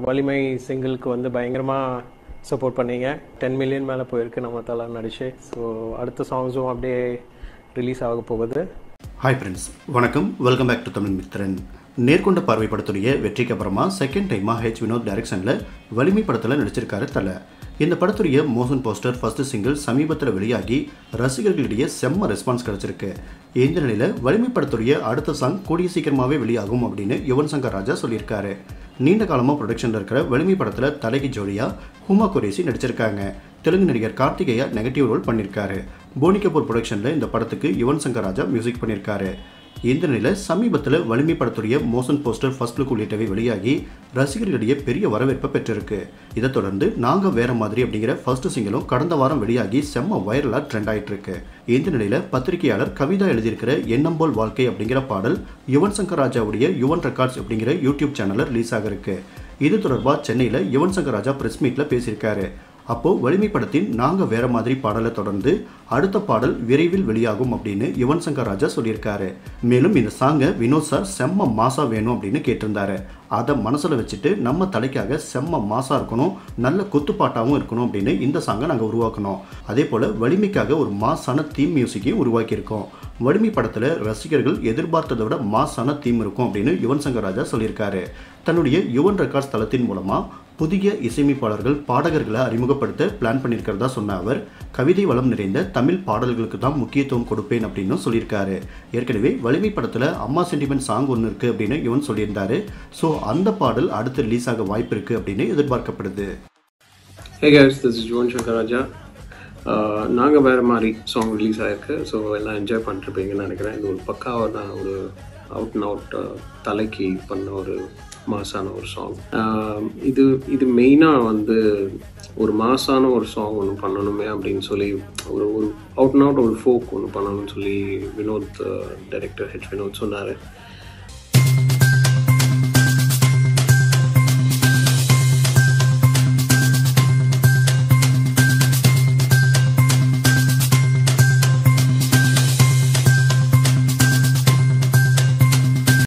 வலிமை சிங்கிளுக்கு வந்து பயங்கரமாக சப்போர்ட் பண்ணீங்க டென் மில்லியன் மேலே போயிருக்கு நம்ம தலை நடிச்சு ஸோ அடுத்த சாங்ஸும் அப்படியே ரிலீஸ் ஆக போகுது ஹாய் ஃப்ரெண்ட்ஸ் வணக்கம் welcome back to Tamil Mithran Nerkonda Paarvai படத்துடைய வெற்றிக்கு அப்புறமா செகண்ட் டைமாக ஹெச் வினோத் டைரக்ஷனில் வலிமை படத்தில் நடிச்சிருக்காரு தலை இந்த படத்துடைய மோஷன் போஸ்டர் ஃபர்ஸ்ட் சிங்கிள் சமீபத்தில் வெளியாகி ரசிகர்களிடையே செம்ம ரெஸ்பான்ஸ் கிடச்சிருக்கு இந்த நிலையில் வலிமை படத்துடைய அடுத்த சாங் கூடிய சீக்கிரமாகவே வெளியாகும் அப்படின்னு யுவன் சங்கர் ராஜா சொல்லியிருக்காரு நீண்ட காலமாக ப்ரொடக்ஷனில் இருக்கிற வலிமை படத்தில் தலைக்கு ஜோடியாக ஹுமா குரேசி நடிச்சிருக்காங்க தெலுங்கு நடிகர் கார்த்திகேயா நெகட்டிவ் ரோல் பண்ணியிருக்காரு போனி கபூர் ப்ரொடக்ஷனில் இந்த படத்துக்கு யுவன் சங்கர் ராஜா மியூசிக் பண்ணியிருக்காரு இந்த நிலையில் சமீபத்தில் வலிமை படத்துடைய மோஷன் போஸ்டர் ஃபர்ஸ்ட் லுக் உள்ளிட்டவை வெளியாகி ரசிகர்களிடையே பெரிய வரவேற்பை பெற்றிருக்கு இதை தொடர்ந்து நாங்கள் வேற மாதிரி அப்படிங்கிற ஃபர்ஸ்ட் சிங்கிளும் கடந்த வாரம் வெளியாகி செம்ம வைரலாக ட்ரெண்ட் ஆயிட்டு இருக்கு இந்த நிலையில் பத்திரிகையாளர் கவிதா எழுதியிருக்கிற எண்ணம் போல் வாழ்க்கை அப்படிங்கிற பாடல் யுவன் சங்கர் ராஜாவுடைய யுவன் ரெக்கார்ட்ஸ் அப்படிங்கிற யூடியூப் சேனலில் ரிலீஸ் ஆகிருக்கு இது தொடர்பாக சென்னையில் யுவன் சங்கர் ராஜா பிரஸ் மீட்டில் பேசியிருக்காரு அப்போ வலிமை படத்தின் நாங்க வேற மாதிரி பாடலை தொடர்ந்து அடுத்த பாடல் விரைவில் வெளியாகும் அப்படின்னு யுவன் சங்கர் ராஜா சொல்லியிருக்காரு மேலும் இந்த சாங்கை வினோத் சார் செம்ம மாசா வேணும் அப்படின்னு கேட்டிருந்தாரு அதை மனசுல வச்சுட்டு நம்ம தலைக்காக செம்ம மாசா இருக்கணும் நல்ல குத்துப்பாட்டாகவும் இருக்கணும் அப்படின்னு இந்த சாங்கை நாங்கள் உருவாக்கணும் அதே போல வலிமைக்காக ஒரு மாசான தீம் மியூசிக்கையும் உருவாக்கியிருக்கோம் வலிமை படத்தில் ரசிகர்கள் எதிர்பார்த்ததை விட மாசான தீம் இருக்கும் அப்படின்னு யுவன் சங்கர் ராஜா சொல்லியிருக்காரு தன்னுடைய யுவன் ரெக்கார்ட்ஸ் தளத்தின் மூலமாக புதிய இசையமைப்பாளர்கள் பாடகர்களை அறிமுகப்படுத்த பிளான் பண்ணியிருக்கிறதா சொன்ன அவர் கவிதை வளம் நிறைந்த தமிழ் பாடல்களுக்கு தான் முக்கியத்துவம் கொடுப்பேன் அப்படின்னு சொல்லியிருக்காரு ஏற்கனவே வலிமை படத்தில் அம்மா சென்டிமெண்ட் சாங் ஒன்று இருக்குது அப்படின்னு இவன் சொல்லியிருந்தாரு ஸோ அந்த பாடல் அடுத்து ரிலீஸ் ஆக வாய்ப்பு இருக்குது அப்படின்னு எதிர்பார்க்கப்படுது hey guys this is Yuvan Shankar Raja நாங்கள் வேறு மாதிரி சாங் ரிலீஸ் ஆகிருக்கு ஸோ எல்லாம் என்ஜாய் பண்ணிருப்பீங்கன்னு நினைக்கிறேன் இது ஒரு பக்காவாக நான் ஒரு அவுட் அண்ட் அவுட் தலைக்கு பண்ண ஒரு மாசான ஒரு சாங் இது இது மெயினாக வந்து ஒரு மாசான ஒரு சாங் ஒன்று பண்ணணுமே அப்படின்னு சொல்லி ஒரு ஒரு அவுட் அண்ட் அவுட் ஒரு ஃபோக் ஒன்று பண்ணணும்னு சொல்லி வினோத் டைரக்டர் ஹெச் வினோத் சொன்னார்